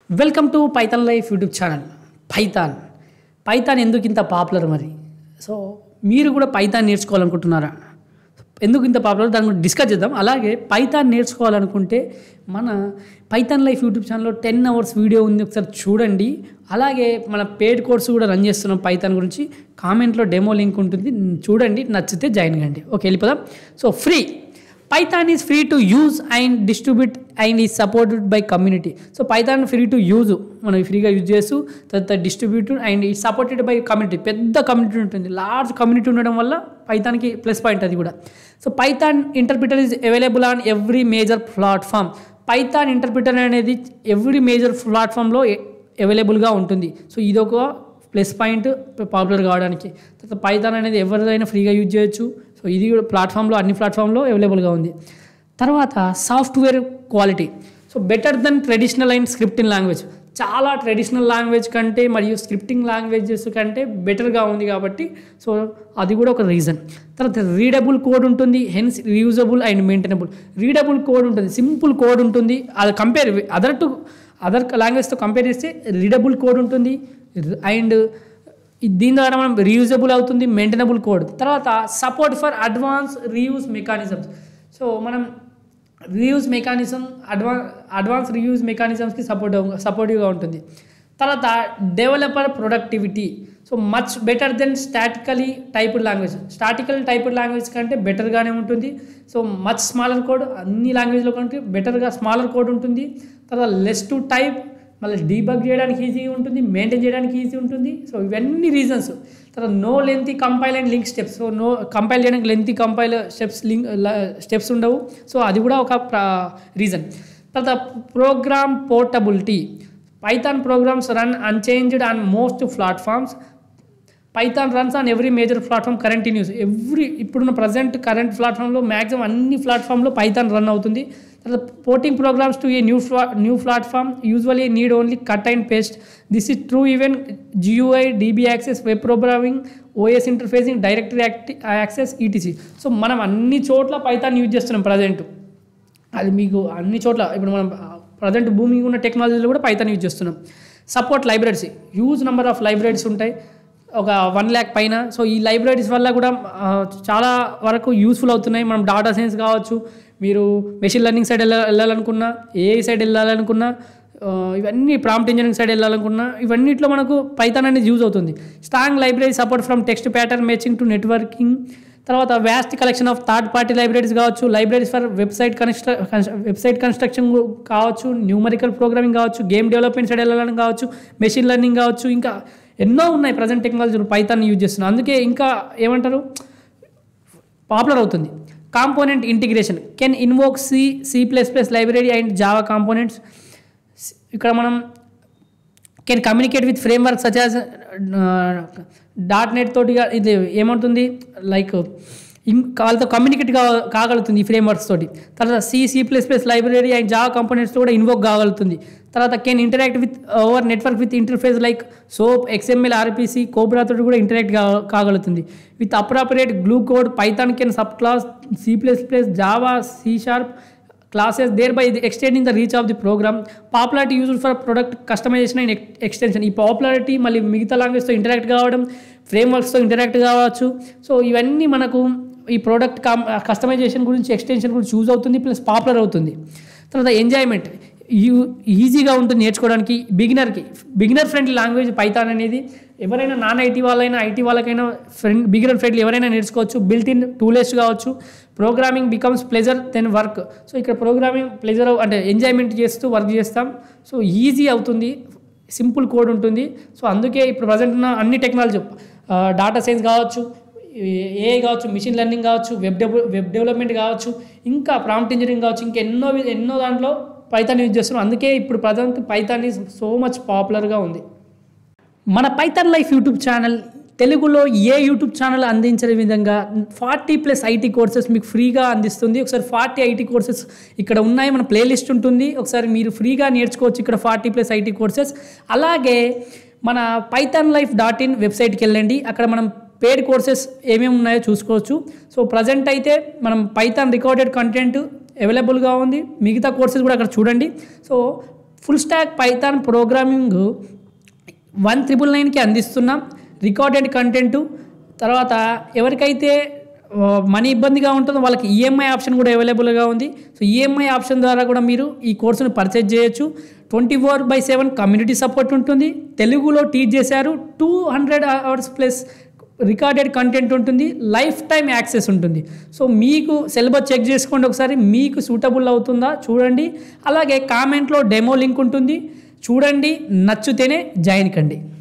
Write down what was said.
welcome to Python Life YouTube channel Python Python ఎందుకు ఇంత popular మరి సో మీరు కూడా పైథాన్ నేర్చుకోవాలనుకుంటున్నారా ఎందుకు ఇంత పాపులర్ దాని గురించి డిస్కస్ చేద్దాం అలాగే పైథాన్ నేర్చుకోవాలనుకుంటే మన పైథాన్ లైఫ్ యూట్యూబ్ ఛానల్లో టెన్ అవర్స్ వీడియో ఉంది ఒకసారి చూడండి అలాగే మన పెయిడ్ కోర్సు కూడా రన్ చేస్తున్నాం పైథాన్ గురించి కామెంట్లో డెమో లింక్ ఉంటుంది చూడండి నచ్చితే జాయిన్ కండి ఓకే వెళ్ళిపోదాం so free Python is free to use and distribute and is supported by community so Python free to use మనం ఫ్రీగా యూజ్ చేస్తూ తర్వాత distributed and is supported by community పెద్ద కమ్యూనిటీ ఉంటుంది లార్జ్ కమ్యూనిటీ ఉండడం వల్ల పైథాన్కి ప్లస్ పాయింట్ అది కూడా so Python interpreter is available on every major platform Python interpreter అనేది ఎవ్రీ మేజర్ ప్లాట్ఫామ్లో అవైలబుల్గా ఉంటుంది సో ఇది ఒక ప్లస్ పాయింట్ పాపులర్ కావడానికి తర్వాత పైథాన్ అనేది ఎవరిదైనా ఫ్రీగా యూజ్ చేయొచ్చు సో ఇది కూడా ప్లాట్ఫామ్లో అన్ని ప్లాట్ఫామ్లో అవైలబుల్గా ఉంది తర్వాత software quality so better than traditional and scripting language చాలా ట్రెడిషనల్ లాంగ్వేజ్ కంటే మరియు స్క్రిప్టింగ్ లాంగ్వేజెస్ కంటే బెటర్గా ఉంది కాబట్టి సో అది కూడా ఒక రీజన్ తర్వాత రీడబుల్ కోడ్ ఉంటుంది hence reusable and maintainable readable code ఉంటుంది సింపుల్ కోడ్ ఉంటుంది అది కంపేర్ అదర్ టు అదర్ లాంగ్వేజ్తో కంపేర్ చేస్తే రీడబుల్ కోడ్ ఉంటుంది అండ్ దీని ద్వారా మనం రీయూజబుల్ అవుతుంది మెయింటైనబుల్ కోడ్ తర్వాత support for advance reuse mechanisms so మనం reuse mechanism advance advance reuse మెకానిజమ్స్కి సపోర్ట్ సపోర్టివ్గా ఉంటుంది తర్వాత developer productivity so much better than statically typed language statical typed language కంటే బెటర్గానే ఉంటుంది సో మచ్ స్మాలర్ కోడ్ అన్ని లాంగ్వేజ్లో కంటే బెటర్గా స్మాలర్ కోడ్ ఉంటుంది తర్వాత లెస్ టు టైప్ మళ్ళీ డీబగ్ చేయడానికి ఈజీ ఉంటుంది మెయింటైన్ చేయడానికి ఈజీ ఉంటుంది సో ఇవన్నీ రీజన్స్ తర్వాత no lengthy compile and link steps so no compile చేయడానికి lengthy compile steps link steps ఉండవు సో అది కూడా ఒక రీజన్ తర్వాత program portability Python programs run unchanged on most platforms Python runs on every major platform current in use every ఇప్పుడున్న present current ప్లాట్ఫామ్లో maximum అన్ని ప్లాట్ఫామ్లో పైథాన్ రన్ అవుతుంది తర్వాత porting programs to a new ఫ్లా new platform usually need only cut and paste this is true even GUI DB access web programming OS interfacing directory access etc so మనం అన్ని చోట్ల Python use చేస్తున్నాం present అది మీకు అన్ని చోట్ల ఇప్పుడు మనం ప్రజెంట్ భూమి ఉన్న టెక్నాలజీలో కూడా పైథాన్ యూజ్ చేస్తున్నాం support libraries huge number of libraries ఉంటాయి ఒక వన్ ల్యాక్ పైన సో ఈ లైబ్రరీస్ వల్ల కూడా చాలా వరకు యూస్ఫుల్ అవుతున్నాయి మనం డాటా సైన్స్ కావచ్చు మీరు మెషిన్ లెర్నింగ్ సైడ్ వెళ్ళ వెళ్ళాలనుకున్నా ఏఐ సైడ్ వెళ్ళాలనుకున్నా ఇవన్నీ ప్రాంప్ట్ ఇంజనీరింగ్ సైడ్ వెళ్ళాలనుకున్నా ఇవన్నిట్లో మనకు పైథాన్ అనేది యూజ్ అవుతుంది strong library support from text pattern matching to networking తర్వాత vast collection of third party libraries కావచ్చు లైబ్రరీస్ ఫర్ వెబ్సైట్ కన్స్ట్ర వెబ్సైట్ కన్స్ట్రక్షన్ కావచ్చు న్యూమరికల్ ప్రోగ్రామింగ్ కావచ్చు గేమ్ డెవలప్మెంట్ సైడ్ వెళ్ళాలని కావచ్చు మెషిన్ లెర్నింగ్ కావచ్చు ఇంకా ఎన్నో ఉన్నాయి ప్రజెంట్ టెక్నాలజీలు పైథాన్ యూజ్ చేస్తున్నాం అందుకే ఇంకా ఏమంటారు పాపులర్ అవుతుంది component integration can invoke C C plus plus library and Java components ఇక్కడ మనం can communicate with framework such as dot net తోటి ఇది ఏమవుతుంది లైక్ వాళ్ళతో కమ్యూనికేట్ కా కాగలుగుతుంది ఈ ఫ్రేమ్ వర్క్స్ తోటి తర్వాత C C plus plus library and Java components కూడా ఇన్వోక్ కాగలుగుతుంది తర్వాత can interact with over network with interface like SOAP XML RPC కోబ్రా తోటి కూడా ఇంటరాక్ట్ కాగలుగుతుంది with appropriate glue code Python can subclass C plus plus Java C sharp classes thereby extending the reach of the program popularity used for product customization and extension ఈ popularity మళ్ళీ మిగతా లాంగ్వేజ్తో interact కావడం frame వర్క్స్తో interact కావచ్చు so ఇవన్నీ మనకు ఈ product customization గురించి ఎక్స్టెన్షన్ గురించి యూజ్ అవుతుంది ప్లస్ పాపులర్ అవుతుంది తర్వాత ఎంజాయ్మెంట్ యూ ఈజీగా ఉంటుంది నేర్చుకోవడానికి బిగినర్కి బిగినర్ ఫ్రెండ్లీ లాంగ్వేజ్ పైథాన్ అనేది ఎవరైనా నాన్ ఐటీ వాళ్ళైనా ఐటీ వాళ్ళకైనా ఫ్రెండ్ బిగినర్ ఫ్రెండ్లీ ఎవరైనా నేర్చుకోవచ్చు బిల్ట్ ఇన్ టూలెస్ కావచ్చు programming becomes pleasure than work so ఇక్కడ ప్రోగ్రామింగ్ ప్లెజర్ అంటే ఎంజాయ్మెంట్ చేస్తూ వర్క్ చేస్తాం సో ఈజీ అవుతుంది సింపుల్ కోడ్ ఉంటుంది సో అందుకే ఇప్పుడు ప్రజెంట్ ఉన్న అన్ని టెక్నాలజీ డాటా సైన్స్ కావచ్చు ఏఐ కావచ్చు మిషన్ లెర్నింగ్ కావచ్చు వెబ్ డెవ వెబ్ డెవలప్మెంట్ కావచ్చు ఇంకా ప్రాంప్ట్ ఇంజనీరింగ్ కావచ్చు ఇంకా ఎన్నో ఎన్నో దాంట్లో పైథాన్ యూజ్ చేస్తున్నాం అందుకే ఇప్పుడు present Python is so much పాపులర్గా ఉంది మన పైథాన్ లైఫ్ యూట్యూబ్ ఛానల్ తెలుగులో ఏ యూట్యూబ్ ఛానల్ అందించే విధంగా ఫార్టీ ప్లస్ ఐటీ కోర్సెస్ మీకు ఫ్రీగా అందిస్తుంది ఒకసారి ఫార్టీ ఐటీ కోర్సెస్ ఇక్కడ ఉన్నాయి మన ప్లేలిస్ట్ ఉంటుంది ఒకసారి మీరు ఫ్రీగా నేర్చుకోవచ్చు ఇక్కడ ఫార్టీ ప్లస్ ఐటీ కోర్సెస్ అలాగే మన పైథాన్ లైఫ్ డాట్ ఇన్ వెబ్సైట్కి వెళ్ళండి అక్కడ మనం పేడ్ కోర్సెస్ ఏమేమి ఉన్నాయో చూసుకోవచ్చు సో ప్రజెంట్ అయితే మనం పైథాన్ రికార్డెడ్ కంటెంట్ అవైలబుల్గా ఉంది మిగతా కోర్సెస్ కూడా అక్కడ చూడండి so full stack Python programming one triple నైన్కి అందిస్తున్నాం రికార్డెడ్ కంటెంట్ తర్వాత ఎవరికైతే ఆ, మనీ ఇబ్బందిగా ఉంటుందో వాళ్ళకి ఈఎంఐ ఆప్షన్ కూడా అవైలబుల్గా ఉంది సో ఈఎంఐ ఆప్షన్ ద్వారా కూడా మీరు ఈ కోర్సును పర్చేజ్ చేయొచ్చు twenty four by seven community support ఉంటుంది తెలుగులో టీచ్ చేశారు two hundred hours plus recorded content ఉంటుంది లైఫ్ టైం యాక్సెస్ ఉంటుంది సో మీకు సిలబస్ చెక్ చేసుకోండి ఒకసారి మీకు సూటబుల్ అవుతుందా చూడండి అలాగే కామెంట్లో డెమో లింక్ ఉంటుంది చూడండి నచ్చితేనే జాయిన్ కండి